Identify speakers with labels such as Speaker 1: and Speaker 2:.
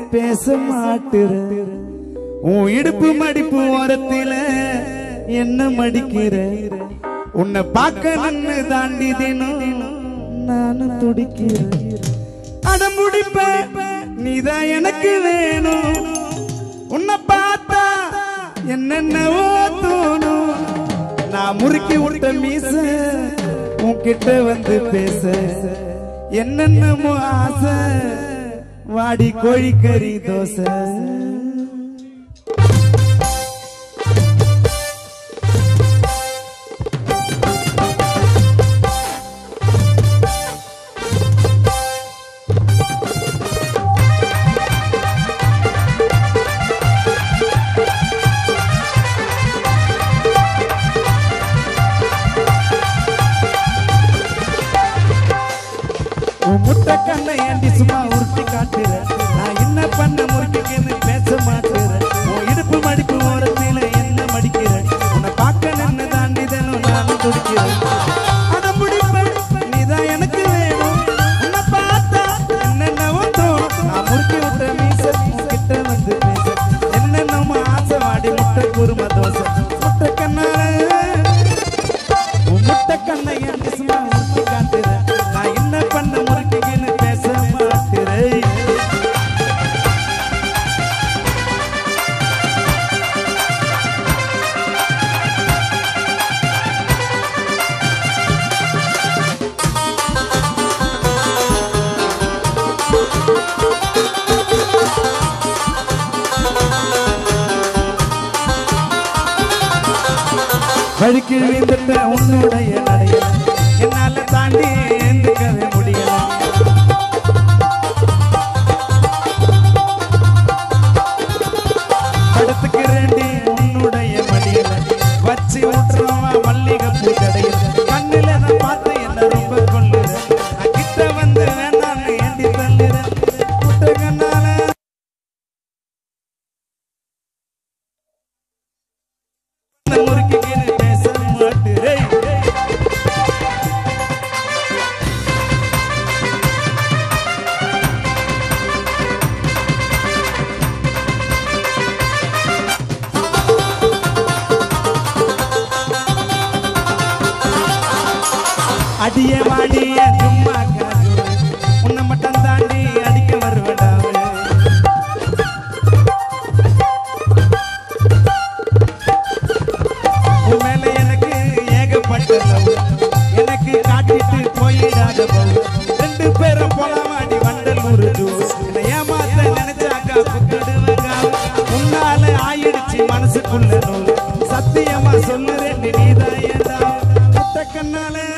Speaker 1: பேச மாட்டுற உன் இடுப்பு மடிப்பு ஓரத்தில என்ன மடிக்கிற உன்னை பார்க்கணும்னு தாண்டி தினம் நானும் துடிக்கிறேன் அடமுடிப்ப நீதான் எனக்கு வேணும் உன்னை பார்த்தா என்னென்னவோ தோணும் நான் முறுக்கி விட்ட மீச உன்கிட்ட வந்து பேச என்னென்னமோ ஆசை வாடி கோழிக்கறி தோசை உன் முட்டை கண்ணை ஏண்டி சும்மா உருட்டி காட்டுற நான் என்ன பண்ண முறுக்கின்னு பேச மாட்டுற உன் இடுப்பு மடிப்பு ஓரத்தில என்ன மடிக்கிற உன்னை பார்க்க நின்று தாண்டி தினம் நானும் துடிக்கிறேன் அட முடிப்ப நீதான் எனக்கு வேணும் உன்னை பார்த்தா என்னென்னவோ தோணும் நான் முறுக்கி விட்ட மீச உன்கிட்ட வந்து பேச என்னென்னமோ ஆசை வாடி முட்டை குரும தோசை முட்டை கண்ணால உன் முட்டை கண்ணை என் சும்மா உருட்டி காட்டுற நான் என்ன பண்ண முறுக்கின்னு பேச மாட்டுறேன் வழுக்கி விழுந்துட்ட உன்னுடைய நடைய என்னால தாண்டி ஏந்துக்கவே முடியல படுத்துக்கிறேன்டி உன்னுடைய மடியில வச்சு ஊற்றுறவா மல்லிகை பூ கடையில் கண்ணுல நான் பார்த்து என்ன ரொம்ப கொள்ளுற நான் கிட்ட வந்து வேண்டாம்னு ஏண்டி தள்ளுற முட்டை கண்ணால முறுக்கிக்கின்னு பேச மாட்டுறேன் அடிய வாடிய சும்மா காசு உன்னை மட்டும் தாண்டி அடிக்க வருவடாவே உன் மேல எனக்கு ஏகப்பட்ட love. எனக்கு காட்டிட்டு போயிடாத பவு ரெண்டு பேரும் போலாமாடி வண்டலூர் ஜூஸ் என்னை ஏமாத்த நினைச்சாக்கா குத்திடுவேங்க உன்னால ஆயிடுச்சு மனசுக்குள்ள நூல் சத்தியமா சொல்லுறேன் நீதான் ஏண்டா முட்டை கண்ணால